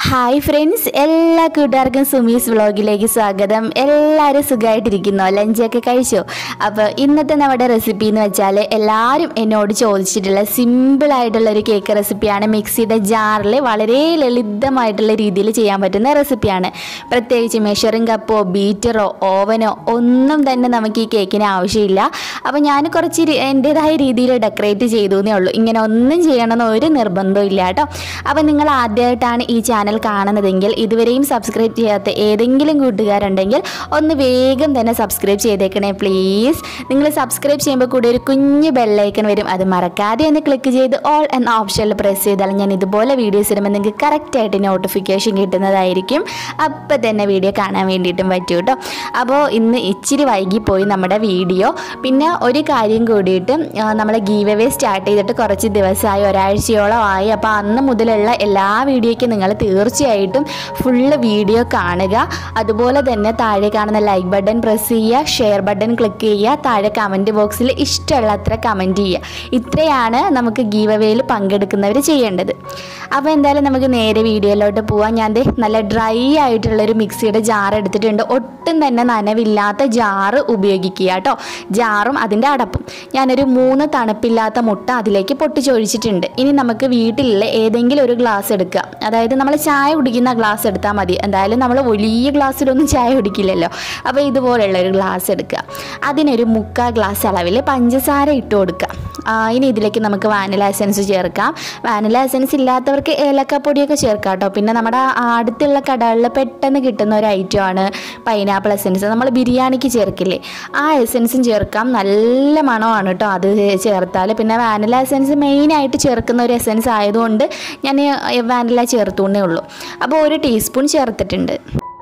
hi friends എല്ലാ കൂട്ടുകാർക്കും സുമീസ് വ്ളോഗിലേക്ക് സ്വാഗതം എല്ലാവരും സുഖമായിട്ടിരിക്കുന്നോ ലഞ്ചൊക്കെ കഴിച്ചോ അപ്പോൾ ഇന്നത്തെ നമ്മുടെ റെസിപ്പി എന്ന് വെച്ചാൽ എല്ലാവരും എന്നോട് ചോദിച്ചിട്ടുള്ള സിമ്പിളായിട്ടുള്ള ഒരു കേക്ക് റെസിപ്പിയാണ് മിക്സിയുടെ ജാറിൽ വളരെ ലളിതമായിട്ടുള്ള രീതിയിൽ ചെയ്യാൻ പറ്റുന്ന റെസിപ്പിയാണ് പ്രത്യേകിച്ച് മെഷറിംഗ് കപ്പോ ബീറ്ററോ ഓവനോ ഒന്നും തന്നെ നമുക്ക് ഈ കേക്കിന് ആവശ്യമില്ല അപ്പോൾ ഞാൻ കുറച്ച് രി- എൻ്റേതായ രീതിയിൽ ഡെക്കറേറ്റ് ചെയ്തു എന്നേ ഉള്ളൂ ഇങ്ങനെ ഒന്നും ചെയ്യണമെന്ന് ഒരു നിർബന്ധവും ഇല്ല കേട്ടോ അപ്പോൾ നിങ്ങൾ ആദ്യമായിട്ടാണ് ഈ ചാനൽ കാണുന്നതെങ്കിൽ ഇതുവരെയും സബ്സ്ക്രൈബ് ചെയ്യാത്ത ഏതെങ്കിലും കൂട്ടുകാരുണ്ടെങ്കിൽ ഒന്ന് വേഗം തന്നെ സബ്സ്ക്രൈബ് ചെയ്തേക്കണേ പ്ലീസ് നിങ്ങൾ സബ്സ്ക്രൈബ് ചെയ്യുമ്പോൾ കൂടി ഒരു കുഞ്ഞ് ബെല്ലൈക്കൺ വരും അത് മറക്കാതെ ഒന്ന് ക്ലിക്ക് ചെയ്ത് ഓൾ എന്ന ഓപ്ഷനിൽ പ്രസ് ചെയ്താൽ ഞാൻ ഇതുപോലെ വീഡിയോസ് ഇടുമ്പോൾ നിങ്ങൾക്ക് കറക്റ്റായിട്ട് നോട്ടിഫിക്കേഷൻ കിട്ടുന്നതായിരിക്കും അപ്പം തന്നെ വീഡിയോ കാണാൻ വേണ്ടിയിട്ടും പറ്റും കേട്ടോ അപ്പോൾ ഇന്ന് ഇച്ചിരി വൈകിപ്പോയി നമ്മുടെ വീഡിയോ പിന്നെ ഒരു കാര്യം കൂടിയിട്ട് നമ്മൾ ഗീവ് അവേ സ്റ്റാർട്ട് ചെയ്തിട്ട് കുറച്ച് ദിവസമായി ഒരാഴ്ചയോളം ആയി അപ്പോൾ അന്ന് മുതലുള്ള എല്ലാ വീഡിയോയ്ക്കും നിങ്ങൾ തീർച്ചയായിട്ടും ഫുള്ള് വീഡിയോ കാണുക അതുപോലെ തന്നെ താഴെ കാണുന്ന ലൈക്ക് ബട്ടൺ പ്രസ് ചെയ്യുക ഷെയർ ബട്ടൺ ക്ലിക്ക് ചെയ്യുക താഴെ കമൻറ്റ് ബോക്സിൽ ഇഷ്ടമുള്ള അത്ര കമൻറ്റ് ചെയ്യുക ഇത്രയാണ് നമുക്ക് ഗീവ് അവേയിൽ പങ്കെടുക്കുന്നവർ ചെയ്യേണ്ടത് അപ്പോൾ എന്തായാലും നമുക്ക് നേരെ വീഡിയോയിലോട്ട് പോവാം ഞാൻ ദേ നല്ല ഡ്രൈ ആയിട്ടുള്ളൊരു മിക്സിയുടെ ജാർ എടുത്തിട്ടുണ്ട് ഒട്ടും തന്നെ നനവില്ലാത്ത ജാറ് ഉപയോഗിക്കുക കേട്ടോ ജാറും അതിൻ്റെ അടപ്പും ഞാനൊരു മൂന്ന് തണുപ്പില്ലാത്ത മുട്ട അതിലേക്ക് പൊട്ടിച്ചൊഴിച്ചിട്ടുണ്ട് ഇനി നമുക്ക് വീട്ടിലുള്ള ഏതെങ്കിലും ഒരു ഗ്ലാസ് എടുക്കുക അതായത് നമ്മൾ ചായ കുടിക്കുന്ന ഗ്ലാസ് എടുത്താൽ മതി എന്തായാലും നമ്മൾ വലിയ ഗ്ലാസ്സിലൊന്നും ചായ കുടിക്കില്ലല്ലോ അപ്പോൾ ഇതുപോലുള്ള ഒരു ഗ്ലാസ് എടുക്കുക അതിനൊരു മുക്കാൽ ഗ്ലാസ് അളവിൽ പഞ്ചസാര ഇട്ട് കൊടുക്കുക ആ, ഇനി ഇതിലേക്ക് നമുക്ക് വാനില എസൻസ് ചേർക്കാം വാനില എസൻസ് ഇല്ലാത്തവർക്ക് ഏലക്കപ്പൊടിയൊക്കെ ചേർക്കാം കേട്ടോ പിന്നെ നമ്മുടെ ആ അടുത്തുള്ള കടകളിൽ പെട്ടെന്ന് കിട്ടുന്ന ഒരു ഐറ്റമാണ് പൈനാപ്പിൾ എസൻസ് നമ്മൾ ബിരിയാണിക്ക് ചേർക്കില്ലേ ആ എസൻസും ചേർക്കാം നല്ല മണമാണ് കേട്ടോ അത് ചേർത്താൽ പിന്നെ വാനില എസൻസ് മെയിനായിട്ട് ചേർക്കുന്ന ഒരു എസൻസ് ആയതുകൊണ്ട് ഞാൻ വാനില ചേർത്തുകൊണ്ടേ ഉള്ളൂ അപ്പോൾ ഒരു ടീസ്പൂൺ ചേർത്തിട്ടുണ്ട്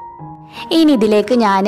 ഇനി ഇതിലേക്ക് ഞാൻ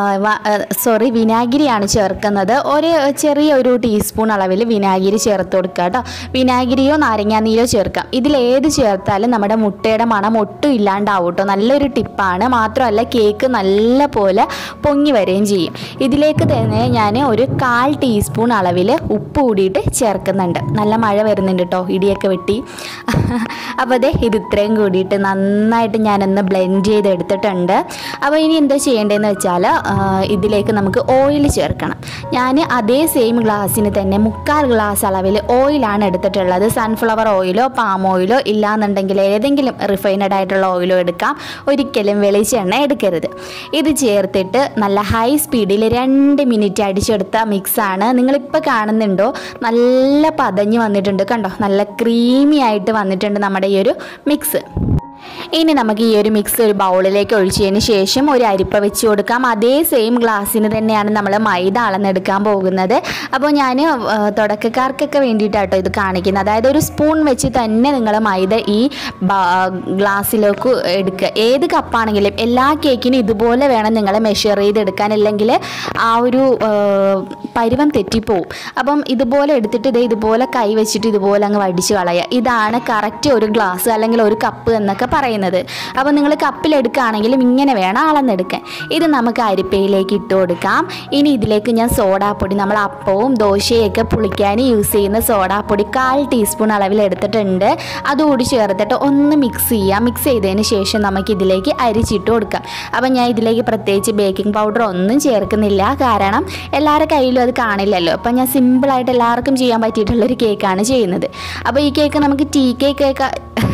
സോറി വിനാഗിരിയാണ് ചേർക്കുന്നത് ഒരു ചെറിയ ഒരു ടീസ്പൂൺ അളവിൽ വിനാഗിരി ചേർത്ത് കൊടുക്കുക കേട്ടോ വിനാഗിരിയോ നാരങ്ങാനീരോ ചേർക്കാം ഇതിലേത് ചേർത്താലും നമ്മുടെ മുട്ടയുടെ മണം ഒട്ടും ഇല്ലാണ്ടാവും കേട്ടോ നല്ലൊരു ടിപ്പാണ് മാത്രമല്ല കേക്ക് നല്ല പോലെ പൊങ്ങി വരികയും ചെയ്യും ഇതിലേക്ക് തന്നെ ഞാൻ ഒരു കാൽ ടീസ്പൂൺ അളവിൽ ഉപ്പ് കൂടിയിട്ട് ചേർക്കുന്നുണ്ട് നല്ല മഴ വരുന്നുണ്ട് കേട്ടോ ഇടിയൊക്കെ വെട്ടി അപ്പോൾ അതെ ഇത് ഇത്രയും കൂടിയിട്ട് നന്നായിട്ട് ഞാനൊന്ന് ബ്ലെൻഡ് ചെയ്ത് എടുത്തിട്ടുണ്ട് അപ്പോൾ ഇനി എന്താ ചെയ്യേണ്ടതെന്ന് വെച്ചാൽ ആ, ഇതിലേക്ക് നമുക്ക് ഓയിൽ ചേർക്കണം ഞാൻ അതേ സെയിം ഗ്ലാസ്സിന് തന്നെ മുക്കാൽ ഗ്ലാസ് അളവിൽ ഓയിലാണ് എടുത്തിട്ടുള്ളത് സൺഫ്ലവർ ഓയിലോ പാം ഓയിലോ ഇല്ലാന്നുണ്ടെങ്കിൽ ഏതെങ്കിലും റിഫൈനഡ് ആയിട്ടുള്ള ഓയിലോ എടുക്കാം ഒരിക്കലും വെളിച്ചെണ്ണ എടുക്കരുത് ഇത് ചേർത്തിട്ട് നല്ല ഹൈ സ്പീഡിൽ രണ്ട് മിനിറ്റ് അടിച്ചെടുത്ത മിക്സാണ് നിങ്ങളിപ്പോൾ കാണുന്നുണ്ടോ നല്ല പതഞ്ഞ് വന്നിട്ടുണ്ട് കണ്ടോ നല്ല ക്രീമി ആയിട്ട് വന്നിട്ടുണ്ട് നമ്മുടെ ഈ ഒരു മിക്സ് ഇനി നമുക്ക് ഈ ഒരു മിക്സ് ഒരു ബൗളിലേക്ക് ഒഴിച്ചതിന് ശേഷം ഒരു അരിപ്പ വെച്ച് കൊടുക്കാം അതേ സെയിം ഗ്ലാസ്സിന് തന്നെയാണ് നമ്മൾ മൈദ അളന്നെടുക്കാൻ പോകുന്നത് അപ്പോൾ ഞാൻ തുടക്കക്കാർക്കൊക്കെ വേണ്ടിയിട്ടാട്ടോ ഇത് കാണിക്കുന്നത് അതായത് ഒരു സ്പൂൺ വെച്ച് തന്നെ നിങ്ങൾ മൈദ ഈ ബ- ഗ്ലാസ്സിലേക്ക് എടുക്കുക ഏത് കപ്പാണെങ്കിലും എല്ലാ കേക്കിനും ഇതുപോലെ വേണം നിങ്ങൾ മെഷർ ചെയ്തെടുക്കാൻ അല്ലെങ്കിൽ ആ ഒരു ആ, പരുവം തെറ്റിപ്പോവും അപ്പം ഇതുപോലെ എടുത്തിട്ട് ഇത് ഇതുപോലെ കൈ വെച്ചിട്ട് ഇതുപോലെ അങ്ങ് വടിച്ച് കളയുക ഇതാണ് കറക്റ്റ് ഒരു ഗ്ലാസ് അല്ലെങ്കിൽ ഒരു കപ്പ് എന്നൊക്കെ പറയുന്നത് അപ്പോൾ നിങ്ങൾ കപ്പിലെടുക്കുകയാണെങ്കിലും ഇങ്ങനെ വേണം അളന്നെടുക്കാൻ ഇത് നമുക്ക് അരിപ്പയിലേക്ക് ഇട്ട് കൊടുക്കാം ഇനി ഇതിലേക്ക് ഞാൻ സോഡാപ്പൊടി നമ്മൾ അപ്പവും ദോശയൊക്കെ പുളിക്കാൻ യൂസ് ചെയ്യുന്ന സോഡാപ്പൊടി കാൽ ടീസ്പൂൺ അളവിൽ എടുത്തിട്ടുണ്ട് അതുകൂടി ചേർത്തിട്ട് ഒന്ന് മിക്സ് ചെയ്യാം മിക്സ് ചെയ്തതിന് ശേഷം നമുക്ക് ഇതിലേക്ക് അരിച്ചിട്ട് കൊടുക്കാം അപ്പം ഞാൻ ഇതിലേക്ക് പ്രത്യേകിച്ച് ബേക്കിംഗ് പൗഡർ ഒന്നും ചേർക്കുന്നില്ല കാരണം എല്ലാവരുടെ കയ്യിലും അത് കാണില്ലല്ലോ അപ്പം ഞാൻ സിമ്പിളായിട്ട് എല്ലാവർക്കും ചെയ്യാൻ പറ്റിയിട്ടുള്ളൊരു കേക്കാണ് ചെയ്യുന്നത് അപ്പോൾ ഈ കേക്ക് നമുക്ക് tea cake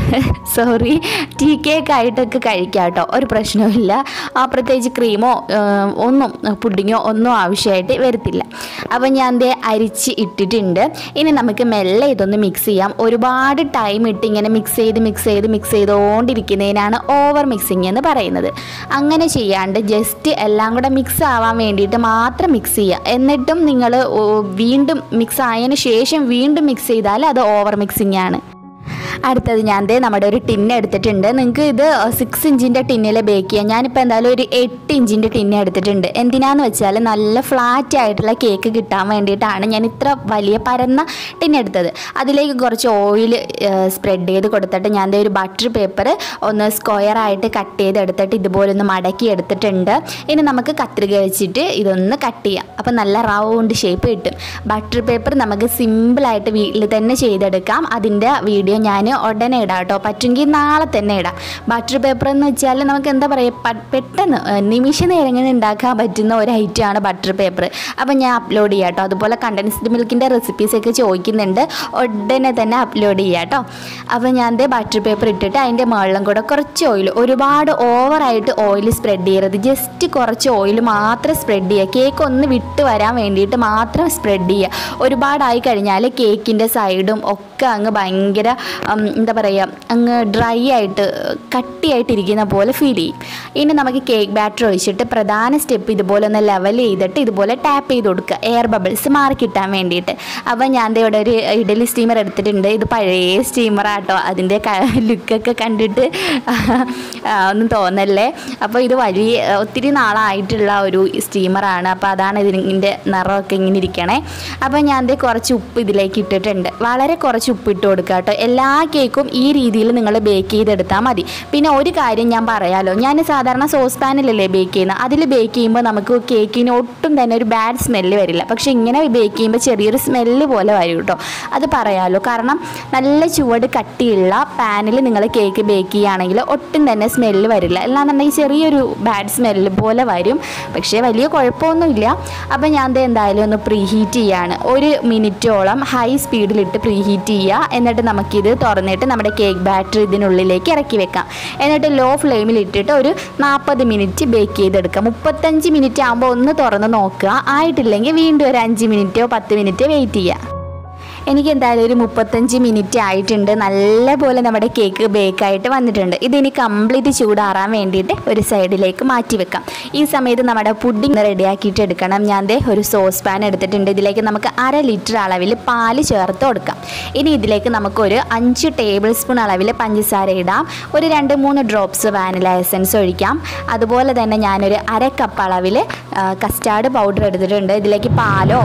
sorry tea cake ആയിട്ടൊക്കെ കഴിക്കാം കേട്ടോ ഒരു പ്രശ്നവുമില്ല ആ പ്രത്യേകിച്ച് ക്രീമോ ഏഹ്, ഒന്നും പുഡിങ്ങോ ഒന്നും ആവശ്യമായിട്ട് വരത്തില്ല അപ്പോൾ ഞാൻ ദേ അരിച്ച് ഇട്ടിട്ടുണ്ട് ഇനി നമുക്ക് മെല്ലെ ഇതൊന്ന് മിക്സ് ചെയ്യാം ഒരുപാട് ടൈം ഇട്ട് ഇങ്ങനെ മിക്സ് ചെയ്ത് മിക്സ് ചെയ്ത് മിക്സ് ചെയ്തുകൊണ്ടിരിക്കുന്നതിനാണ് ഓവർ മിക്സിങ് എന്ന് പറയുന്നത് അങ്ങനെ ചെയ്യാണ്ട് ജസ്റ്റ് എല്ലാം കൂടെ മിക്സ് ആവാൻ വേണ്ടിയിട്ട് മാത്രം മിക്സ് ചെയ്യുക എന്നിട്ടും നിങ്ങൾ വീണ്ടും മിക്സ് ആയതിനു ശേഷം വീണ്ടും മിക്സ് ചെയ്താൽ അത് ഓവർ മിക്സിങ് ആണ് അടുത്തത് ഞാൻ ദേ നമ്മുടെ ഒരു ടിന്ന് എടുത്തിട്ടുണ്ട് നിങ്ങൾക്ക് ഇത് സിക്സ് ഇഞ്ചിൻ്റെ ടിന്നിൽ ബേക്ക് ചെയ്യാം ഞാനിപ്പോൾ എന്തായാലും ഒരു എട്ട് ഇഞ്ചിൻ്റെ ടിന്ന് എടുത്തിട്ടുണ്ട് എന്തിനാന്ന് വെച്ചാൽ നല്ല ഫ്ലാറ്റ് ആയിട്ടുള്ള കേക്ക് കിട്ടാൻ വേണ്ടിയിട്ടാണ് ഞാൻ ഇത്ര വലിയ പരന്ന ടിന്ന് എടുത്തത് അതിലേക്ക് കുറച്ച് ഓയിൽ സ്പ്രെഡ് ചെയ്ത് കൊടുത്തിട്ട് ഞാൻ ദേ ഒരു ബട്ടർ പേപ്പർ ഒന്ന് സ്ക്വയർ ആയിട്ട് കട്ട് ചെയ്ത് എടുത്തിട്ട് ഇതുപോലെ ഒന്ന് മടക്കി എടുത്തിട്ടുണ്ട് ഇനി നമുക്ക് കത്രിക വെച്ചിട്ട് ഇതൊന്ന് കട്ട് ചെയ്യാം അപ്പോൾ നല്ല റൗണ്ട് ഷേപ്പ് കിട്ടും ബട്ടർ പേപ്പർ നമുക്ക് സിമ്പിളായിട്ട് വീട്ടിൽ തന്നെ ചെയ്തെടുക്കാം അതിൻ്റെ വീഡിയോ ഞാൻ ഉടനെ ഇടാം കേട്ടോ പറ്റുമെങ്കിൽ നാളെ തന്നെ ഇടാം ബട്ടർ പേപ്പർ എന്ന് വെച്ചാൽ നമുക്ക് എന്താ പറയുക പെട്ടെന്ന് ഏഹ്, നിമിഷ നേരങ്ങളിൽ ഉണ്ടാക്കാൻ പറ്റുന്ന ഒരു ഐറ്റമാണ് ബട്ടർ പേപ്പർ അപ്പം ഞാൻ അപ്ലോഡ് ചെയ്യാം കേട്ടോ അതുപോലെ കണ്ടൻസ്ഡ് മിൽക്കിൻ്റെ റെസിപ്പീസൊക്കെ ചോദിക്കുന്നുണ്ട് ഉടനെ തന്നെ അപ്ലോഡ് ചെയ്യാം കേട്ടോ അപ്പോൾ ഞാൻ ദേ ബട്ടർ പേപ്പർ ഇട്ടിട്ട് അതിൻ്റെ മുകളിലും കൂടെ കുറച്ച് ഓയിൽ ഒരുപാട് ഓവറായിട്ട് ഓയിൽ സ്പ്രെഡ് ചെയ്യരുത് ജസ്റ്റ് കുറച്ച് ഓയിൽ മാത്രം സ്പ്രെഡ് ചെയ്യുക കേക്ക് ഒന്ന് വിട്ട് വരാൻ വേണ്ടിയിട്ട് മാത്രം സ്പ്രെഡ് ചെയ്യുക ഒരുപാടായി കഴിഞ്ഞാൽ കേക്കിൻ്റെ സൈഡും ഒക്കെ അങ്ങ് ഭയങ്കര ഉം, എന്താ പറയുക അങ്ങ് ഡ്രൈ ആയിട്ട് കട്ടിയായിട്ടിരിക്കുന്ന പോലെ ഫീൽ ചെയ്യും ഇനി നമുക്ക് കേക്ക് ബാറ്റർ ഒഴിച്ചിട്ട് പ്രധാന സ്റ്റെപ്പ് ഇതുപോലെ ഒന്ന് ലെവൽ ചെയ്തിട്ട് ഇതുപോലെ ടാപ്പ് ചെയ്ത് കൊടുക്കുക എയർ ബബിൾസ് മാറി കിട്ടാൻ വേണ്ടിയിട്ട് അപ്പോൾ ഞാൻ ദേ ഇവിടെ ഒരു ഇഡലി സ്റ്റീമർ എടുത്തിട്ടുണ്ട് ഇത് പഴയ സ്റ്റീമറാട്ടോ അതിൻ്റെ ലുക്കൊക്കെ കണ്ടിട്ട് ആ, ഒന്നും തോന്നല്ലേ അപ്പോൾ ഇത് വലിയ ഒത്തിരി നാളായിട്ടുള്ള ഒരു സ്റ്റീമറാണ് അപ്പോൾ അതാണ് ഇതിൻ്റെ നിറമൊക്കെ ഇങ്ങനെ ഇരിക്കണേ അപ്പോൾ ഞാൻ ദേ കുറച്ച് ഉപ്പ് ഇതിലേക്ക് ഇട്ടിട്ടുണ്ട് വളരെ കുറച്ച് ഉപ്പ് ഇട്ട് കൊടുക്കുക കേട്ടോ എല്ലാ കേക്കും ഈ രീതിയിൽ നിങ്ങൾ ബേക്ക് ചെയ്തെടുത്താൽ മതി പിന്നെ ഒരു കാര്യം ഞാൻ പറയാലോ ഞാൻ സാധാരണ സോസ് പാനിലല്ലേ ബേക്ക് ചെയ്യുന്നത് അതിൽ ബേക്ക് ചെയ്യുമ്പോൾ നമുക്ക് കേക്കിന് ഒട്ടും തന്നെ ഒരു ബാഡ് സ്മെല്ല് വരില്ല പക്ഷേ ഇങ്ങനെ ബേക്ക് ചെയ്യുമ്പോൾ ചെറിയൊരു സ്മെല്ല് പോലെ വരും കേട്ടോ അത് പറയാലോ കാരണം നല്ല ചുവട് കട്ടിയുള്ള പാനിൽ നിങ്ങൾ കേക്ക് ബേക്ക് ചെയ്യുകയാണെങ്കിൽ ഒട്ടും തന്നെ സ്മെല്ല് വരില്ല അല്ലാന്നുണ്ടെങ്കിൽ ചെറിയൊരു ബാഡ് സ്മെല്ല് പോലെ വരും പക്ഷേ വലിയ കുഴപ്പമൊന്നുമില്ല അപ്പോൾ ഞാൻ ദേ എന്തായാലും ഒന്ന് പ്രീ ഹീറ്റ് ചെയ്യാണ് ഒരു മിനിറ്റോളം ഹൈ സ്പീഡിലിട്ട് പ്രീ ഹീറ്റ് ചെയ്യുക എന്നിട്ട് നമുക്കിത് തുറന്നിട്ട് നമ്മുടെ കേക്ക് ബാറ്റർ ഇതിനുള്ളിലേക്ക് ഇറക്കി വെക്കാം എന്നിട്ട് ലോ ഫ്ലെയിമിൽ ഇട്ടിട്ട് ഒരു നാൽപ്പത് മിനിറ്റ് ബേക്ക് ചെയ്തെടുക്കാം മുപ്പത്തഞ്ച് മിനിറ്റ് ആകുമ്പോൾ ഒന്ന് തുറന്ന് നോക്കുക ആയിട്ടില്ലെങ്കിൽ വീണ്ടും ഒരു അഞ്ച് മിനിറ്റോ പത്ത് മിനിറ്റോ വെയിറ്റ് ചെയ്യുക എനിക്ക് എന്തായാലും ഒരു മുപ്പത്തഞ്ച് മിനിറ്റ് ആയിട്ടുണ്ട് നല്ലപോലെ നമ്മുടെ കേക്ക് ബേക്കായിട്ട് വന്നിട്ടുണ്ട് ഇതിനി കംപ്ലീറ്റ് ചൂടാറാൻ വേണ്ടിയിട്ട് ഒരു സൈഡിലേക്ക് മാറ്റി വെക്കാം ഈ സമയത്ത് നമ്മുടെ പുഡിംഗ് റെഡിയാക്കിയിട്ട് എടുക്കണം ഞാൻ ദേ ഒരു സോസ് പാൻ എടുത്തിട്ടുണ്ട് ഇതിലേക്ക് നമുക്ക് അര ലിറ്റർ അളവിൽ പാല് ചേർത്ത് കൊടുക്കാം ഇനി ഇതിലേക്ക് നമുക്കൊരു അഞ്ച് ടേബിൾ സ്പൂൺ അളവിൽ പഞ്ചസാര ഇടാം ഒരു രണ്ട് മൂന്ന് ഡ്രോപ്സ് വാനില എസൻസ് ഒഴിക്കാം അതുപോലെ തന്നെ ഞാനൊരു അര കപ്പ് അളവിൽ കസ്റ്റാർഡ് പൗഡർ എടുത്തിട്ടുണ്ട് ഇതിലേക്ക് പാലോ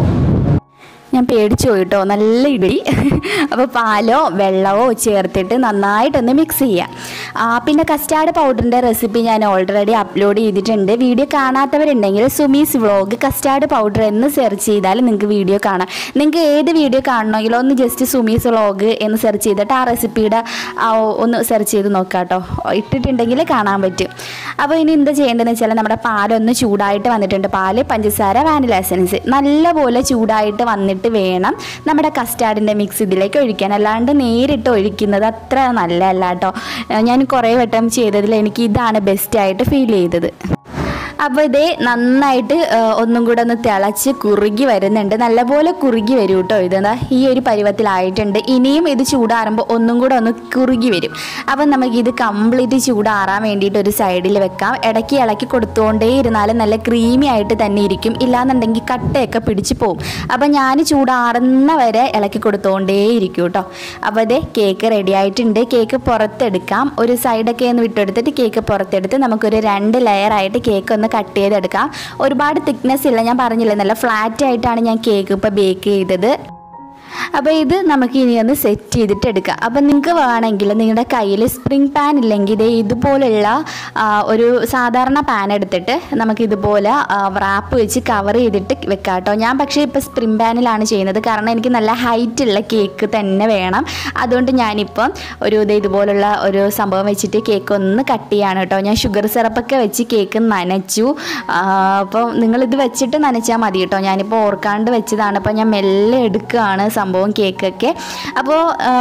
ഞാൻ പേടിച്ചു പോയിട്ടോ നല്ല ഇഡലി അപ്പോൾ പാലോ വെള്ളമോ ചേർത്തിട്ട് നന്നായിട്ടൊന്ന് മിക്സ് ചെയ്യുക ആ, പിന്നെ കസ്റ്റാർഡ് പൗഡറിൻ്റെ റെസിപ്പി ഞാൻ ഓൾറെഡി അപ്ലോഡ് ചെയ്തിട്ടുണ്ട് വീഡിയോ കാണാത്തവരുണ്ടെങ്കിൽ സുമീസ് വ്ളോഗ് കസ്റ്റാർഡ് പൗഡർ എന്ന് സെർച്ച് ചെയ്താൽ നിങ്ങൾക്ക് വീഡിയോ കാണാം നിങ്ങൾക്ക് ഏത് വീഡിയോ കാണണമെങ്കിലോ ഒന്ന് ജസ്റ്റ് സുമീസ് വ്ളോഗ് എന്ന് സെർച്ച് ചെയ്തിട്ട് ആ റെസിപ്പിയുടെ ആ ഒന്ന് സെർച്ച് ചെയ്ത് നോക്കാം കേട്ടോ ഇട്ടിട്ടുണ്ടെങ്കിൽ കാണാൻ പറ്റും അപ്പോൾ ഇനി എന്താ ചെയ്യേണ്ടതെന്ന് വെച്ചാൽ നമ്മുടെ പാലൊന്ന് ചൂടായിട്ട് വന്നിട്ടുണ്ട് പാല് പഞ്ചസാര വാനില എസൻസ് നല്ലപോലെ ചൂടായിട്ട് വന്നിട്ട് വേണം നമ്മുടെ കസ്റ്റാർഡിൻ്റെ മിക്സ് ഇതിലേക്ക് ഒഴിക്കാൻ അല്ലാണ്ട് നേരിട്ട് ഒഴിക്കുന്നത് അത്ര നല്ലതല്ല കേട്ടോ ഞാൻ കുറേ വട്ടം ചെയ്തതിൽ എനിക്ക് ഇതാണ് ബെസ്റ്റായിട്ട് ഫീൽ ചെയ്തത് അപ്പോൾ ഇതേ നന്നായിട്ട് ആ, ഒന്നും കൂടെ ഒന്ന് തിളച്ച് കുറുകി വരുന്നുണ്ട് നല്ലപോലെ കുറുകി വരും കേട്ടോ ഇതെന്താ ഈ ഒരു പരുവത്തിലായിട്ടുണ്ട് ഇനിയും ഇത് ചൂടാറുമ്പോൾ ഒന്നും കൂടെ ഒന്ന് കുറുകി വരും അപ്പം നമുക്കിത് കംപ്ലീറ്റ് ചൂടാറാൻ വേണ്ടിയിട്ട് ഒരു സൈഡിൽ വെക്കാം ഇടയ്ക്ക് ഇളക്കി കൊടുത്തുകൊണ്ടേ ഇരുന്നാലും നല്ല ക്രീമി ആയിട്ട് തന്നെ ഇരിക്കും ഇല്ലാന്നുണ്ടെങ്കിൽ കട്ടയൊക്കെ പിടിച്ച് പോവും അപ്പം ഞാൻ ചൂടാറുന്ന വരെ ഇളക്കി കൊടുത്തുകൊണ്ടേ ഇരിക്കും കേട്ടോ അപ്പോൾ ഇതേ കേക്ക് റെഡി ആയിട്ടുണ്ട് കേക്ക് പുറത്തെടുക്കാം ഒരു സൈഡൊക്കെ ഒന്ന് വിട്ടെടുത്തിട്ട് കേക്ക് പുറത്തെടുത്ത് നമുക്കൊരു രണ്ട് ലെയറായിട്ട് കേക്ക് ഒന്ന് കട്ട് ചെയ്തെടുക്കാം ഒരുപാട് തിക്നെസ് ഇല്ല ഞാൻ പറഞ്ഞില്ലേ നല്ല ഫ്ലാറ്റ് ആയിട്ടാണ് ഞാൻ കേക്ക് ഇപ്പോൾ ബേക്ക് ചെയ്തത് അപ്പോൾ ഇത് നമുക്ക് ഇനി ഒന്ന് സെറ്റ് ചെയ്തിട്ട് എടുക്കാം അപ്പം നിങ്ങൾക്ക് വേണമെങ്കിൽ നിങ്ങളുടെ കയ്യിൽ സ്പ്രിംഗ് പാൻ ഇല്ലെങ്കിൽ ദേ ഇതുപോലുള്ള ആ, ഒരു സാധാരണ പാൻ എടുത്തിട്ട് നമുക്ക് ഇതുപോലെ റാപ്പ് വെച്ച് കവർ ചെയ്തിട്ട് വെക്കാം കേട്ടോ ഞാൻ പക്ഷേ ഇപ്പോൾ സ്പ്രിംഗ് പാനിലാണ് ചെയ്യുന്നത് കാരണം എനിക്ക് നല്ല ഹൈറ്റ് ഉള്ള കേക്ക് തന്നെ വേണം അതുകൊണ്ട് ഞാനിപ്പം ഒരു ഇത് ഇതുപോലുള്ള ഒരു സംഭവം വെച്ചിട്ട് കേക്ക് ഒന്ന് കട്ട് ചെയ്യാണ് കേട്ടോ ഞാൻ ഷുഗർ സിറപ്പൊക്കെ വെച്ച് കേക്ക് നനച്ചു ആ, അപ്പം നിങ്ങളിത് വെച്ചിട്ട് നനച്ചാൽ മതി കേട്ടോ ഞാനിപ്പോൾ ഓർക്കാണ്ട് വെച്ചതാണ് അപ്പോൾ ഞാൻ മെല്ലെ എടുക്കുകയാണ് സംഭവം കേക്കൊക്കെ അപ്പോൾ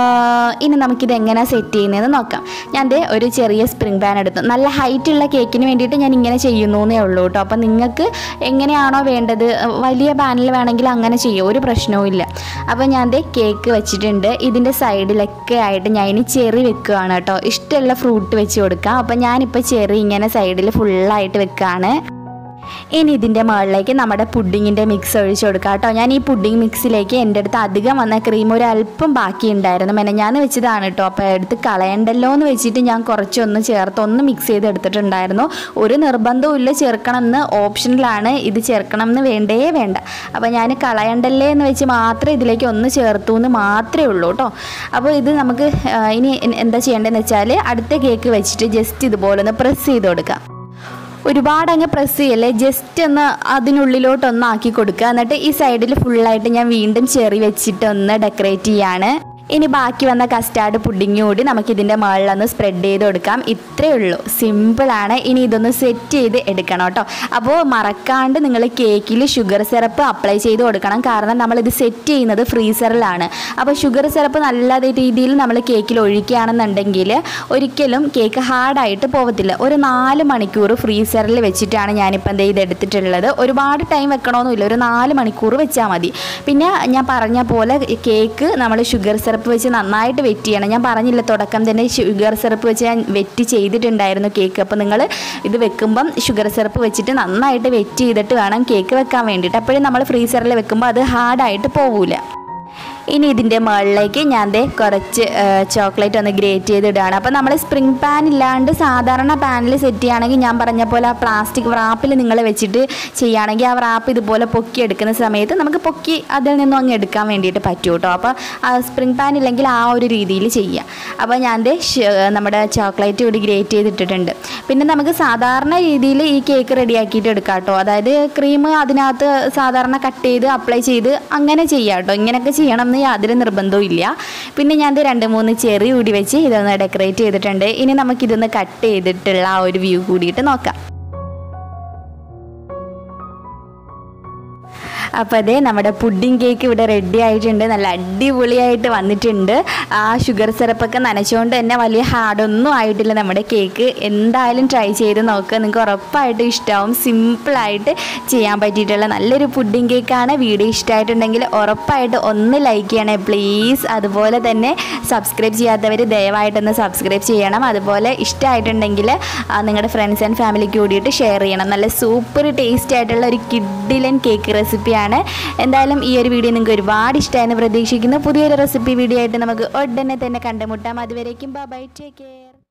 ഇനി നമുക്കിത് എങ്ങനെ സെറ്റ് ചെയ്യുന്നതെന്ന് നോക്കാം ഞാൻ ദേ ഒരു ചെറിയ സ്പ്രിംഗ് പാൻ എടുത്തു നല്ല ഹൈറ്റ് ഉള്ള കേക്കിന് വേണ്ടിയിട്ട് ഞാൻ ഇങ്ങനെ ചെയ്യുന്നു എന്നേ ഉള്ളൂ കേട്ടോ അപ്പോൾ നിങ്ങൾക്ക് എങ്ങനെയാണോ വേണ്ടത് വലിയ പാനിൽ വേണമെങ്കിൽ അങ്ങനെ ചെയ്യും ഒരു പ്രശ്നവും ഇല്ല അപ്പോൾ ഞാൻ ദേ കേക്ക് വെച്ചിട്ടുണ്ട് ഇതിൻ്റെ സൈഡിലൊക്കെ ആയിട്ട് ഞാൻ ഇനി ചെറി വെക്കുകയാണ് കേട്ടോ ഇഷ്ടമുള്ള ഫ്രൂട്ട് വെച്ച് കൊടുക്കാം അപ്പോൾ ഞാനിപ്പോൾ ചെറി ഇങ്ങനെ സൈഡിൽ ഫുള്ളായിട്ട് വെക്കുകയാണ് ഇനി ഇതിൻ്റെ മുകളിലേക്ക് നമ്മുടെ പുഡിങ്ങിൻ്റെ മിക്സ് ഒഴിച്ച് കൊടുക്കാം കേട്ടോ ഞാൻ ഈ പുഡിംഗ് മിക്സിലേക്ക് എൻ്റെ അടുത്ത് അധികം വന്ന ക്രീം ഒരു അല്പം ബാക്കി ഉണ്ടായിരുന്നു മെനഞ്ഞാന്ന് വെച്ചതാണ് കേട്ടോ അപ്പോൾ എടുത്ത് കളയണ്ടല്ലോ എന്ന് വെച്ചിട്ട് ഞാൻ കുറച്ചൊന്ന് ചേർത്ത് ഒന്ന് മിക്സ് ചെയ്ത് എടുത്തിട്ടുണ്ടായിരുന്നു ഒരു നിർബന്ധവും ഇല്ല ചേർക്കണമെന്ന് ഓപ്ഷനിലാണ് ഇത് ചേർക്കണം എന്ന് വേണ്ടേ വേണ്ട അപ്പോൾ ഞാൻ കളയണ്ടല്ലേ എന്ന് വെച്ച് മാത്രം ഇതിലേക്ക് ഒന്ന് ചേർത്തു എന്ന് മാത്രമേ ഉള്ളൂ കേട്ടോ അപ്പോൾ ഇത് നമുക്ക് ആ, ഇനി എന്താ ചെയ്യേണ്ടതെന്ന് വെച്ചാൽ അടുത്ത കേക്ക് വെച്ചിട്ട് ജസ്റ്റ് ഇതുപോലെ ഒന്ന് പ്രസ് ചെയ്ത് കൊടുക്കാം ഒരുപാട് അങ്ങ് പ്രസ് ചെയ്യല്ലേ ജസ്റ്റ് ഒന്ന് അതിനുള്ളിലോട്ട് ഒന്ന് ആക്കി കൊടുക്കുക എന്നിട്ട് ഈ സൈഡിൽ ഫുള്ളായിട്ട് ഞാൻ വീണ്ടും ചെറി വെച്ചിട്ട് ഒന്ന് ഡെക്കറേറ്റ് ചെയ്യാണ് ഇനി ബാക്കി വന്ന കസ്റ്റാർഡ് പുഡിങ് കൂടി നമുക്കിതിൻ്റെ മുകളിലൊന്ന് സ്പ്രെഡ് ചെയ്ത് കൊടുക്കാം ഇത്രയേ ഉള്ളൂ സിമ്പിളാണ് ഇനി ഇതൊന്ന് സെറ്റ് ചെയ്ത് എടുക്കണം കേട്ടോ അപ്പോൾ മറക്കാണ്ട് നിങ്ങൾ കേക്കിൽ ഷുഗർ സിറപ്പ് അപ്ലൈ ചെയ്ത് കൊടുക്കണം കാരണം നമ്മളിത് സെറ്റ് ചെയ്യുന്നത് ഫ്രീസറിലാണ് അപ്പോൾ ഷുഗർ സിറപ്പ് നല്ല രീതിയിൽ നമ്മൾ കേക്കിൽ ഒഴിക്കുകയാണെന്നുണ്ടെങ്കിൽ ഒരിക്കലും കേക്ക് ഹാർഡായിട്ട് പോകത്തില്ല ഒരു നാല് മണിക്കൂർ ഫ്രീസറിൽ വെച്ചിട്ടാണ് ഞാനിപ്പോൾ എന്ത് ചെയ്ത് എടുത്തിട്ടുള്ളത് ഒരുപാട് ടൈം വെക്കണമെന്നില്ല ഒരു നാല് മണിക്കൂർ വെച്ചാൽ മതി പിന്നെ ഞാൻ പറഞ്ഞ പോലെ കേക്ക് നമ്മൾ ഷുഗർ സിറപ്പ് വെച്ച് നന്നായിട്ട് വെറ്റ് ചെയ്യണം ഞാൻ പറഞ്ഞില്ല തുടക്കം തന്നെ ഷുഗർ സിറപ്പ് വെച്ച് ഞാൻ വെറ്റ് ചെയ്തിട്ടുണ്ടായിരുന്നു കേക്ക് അപ്പോൾ നിങ്ങൾ ഇത് വെക്കുമ്പം ഷുഗർ സിറപ്പ് വെച്ചിട്ട് നന്നായിട്ട് വെറ്റ് ചെയ്തിട്ട് വേണം കേക്ക് വെക്കാൻ വേണ്ടിയിട്ട് അപ്പോഴും നമ്മൾ ഫ്രീസറിൽ വെക്കുമ്പോൾ അത് ഹാർഡായിട്ട് പോവില്ല ഇനി ഇതിൻ്റെ മുകളിലേക്ക് ഞാൻ ദേ കുറച്ച് ചോക്ലേറ്റ് ഒന്ന് ഗ്രേറ്റ് ചെയ്തിടുകയാണ് അപ്പോൾ നമ്മൾ സ്പ്രിംഗ് പാൻ ഇല്ലാണ്ട് സാധാരണ പാനിൽ സെറ്റ് ചെയ്യുകയാണെങ്കിൽ ഞാൻ പറഞ്ഞ പോലെ ആ പ്ലാസ്റ്റിക് റാപ്പിൽ നിങ്ങൾ വെച്ചിട്ട് ചെയ്യുകയാണെങ്കിൽ ആ റാപ്പ് ഇതുപോലെ പൊക്കി എടുക്കുന്ന സമയത്ത് നമുക്ക് പൊക്കി അതിൽ നിന്നും അങ്ങ് എടുക്കാൻ വേണ്ടിയിട്ട് പറ്റും കേട്ടോ അപ്പോൾ ആ സ്പ്രിംഗ് പാൻ ഇല്ലെങ്കിൽ ആ ഒരു രീതിയിൽ ചെയ്യുക അപ്പോൾ ഞാൻ ദേ ഷ്- നമ്മുടെ ചോക്ലേറ്റ് കൂടി ഗ്രേറ്റ് ചെയ്തിട്ടിട്ടുണ്ട് പിന്നെ നമുക്ക് സാധാരണ രീതിയിൽ ഈ കേക്ക് റെഡിയാക്കിയിട്ട് എടുക്കാം കേട്ടോ അതായത് ക്രീം അതിനകത്ത് സാധാരണ കട്ട് ചെയ്ത് അപ്ലൈ ചെയ്ത് അങ്ങനെ ചെയ്യാം കേട്ടോ ഇങ്ങനെയൊക്കെ ചെയ്യണം എന്ന് യാതൊരു നിർബന്ധവും ഇല്ല പിന്നെ ഞാൻ ദേ രണ്ട് മൂന്ന് ചെറി കൂടി വെച്ച് ഇതൊന്ന് ഡെക്കറേറ്റ് ചെയ്തിട്ടുണ്ട് ഇനി നമുക്കിതൊന്ന് കട്ട് ചെയ്തിട്ടുള്ള ആ ഒരു വ്യൂ കൂടിയിട്ട് നോക്കാം അപ്പോൾ അതേ നമ്മുടെ പുഡിംഗ് കേക്ക് ഇവിടെ റെഡി ആയിട്ടുണ്ട് നല്ല അടിപൊളിയായിട്ട് വന്നിട്ടുണ്ട് ആ ഷുഗർ സിറപ്പൊക്കെ നനച്ചുകൊണ്ട് തന്നെ വലിയ ഹാർഡൊന്നും ആയിട്ടില്ല നമ്മുടെ കേക്ക് എന്തായാലും ട്രൈ ചെയ്ത് നോക്കുക നിങ്ങൾക്ക് ഉറപ്പായിട്ടും ഇഷ്ടമാവും സിമ്പിളായിട്ട് ചെയ്യാൻ പറ്റിയിട്ടുള്ള നല്ലൊരു പുഡിംഗ് കേക്കാണ് വീഡിയോ ഇഷ്ടമായിട്ടുണ്ടെങ്കിൽ ഉറപ്പായിട്ട് ഒന്ന് ലൈക്ക് ചെയ്യണേ പ്ലീസ് അതുപോലെ തന്നെ സബ്സ്ക്രൈബ് ചെയ്യാത്തവർ ദയവായിട്ടൊന്ന് സബ്സ്ക്രൈബ് ചെയ്യണം അതുപോലെ ഇഷ്ടമായിട്ടുണ്ടെങ്കിൽ നിങ്ങളുടെ ഫ്രണ്ട്സ് ആൻഡ് ഫാമിലിക്ക് കൂടിയിട്ട് ഷെയർ ചെയ്യണം നല്ല സൂപ്പർ ടേസ്റ്റി ആയിട്ടുള്ള ഒരു കിഡിലൻ കേക്ക് റെസിപ്പിയാണ് എന്തായാലും ഈ ഒരു വീഡിയോ നിങ്ങൾക്ക് ഒരുപാട് ഇഷ്ടമായെന്ന് പ്രതീക്ഷിക്കുന്നു പുതിയൊരു റെസിപ്പി വീഡിയോ ആയിട്ട് നമുക്ക് ഉടനെ തന്നെ കണ്ടുമുട്ടാം അതുവരേക്കും ബൈ ടേക്ക് കെയർ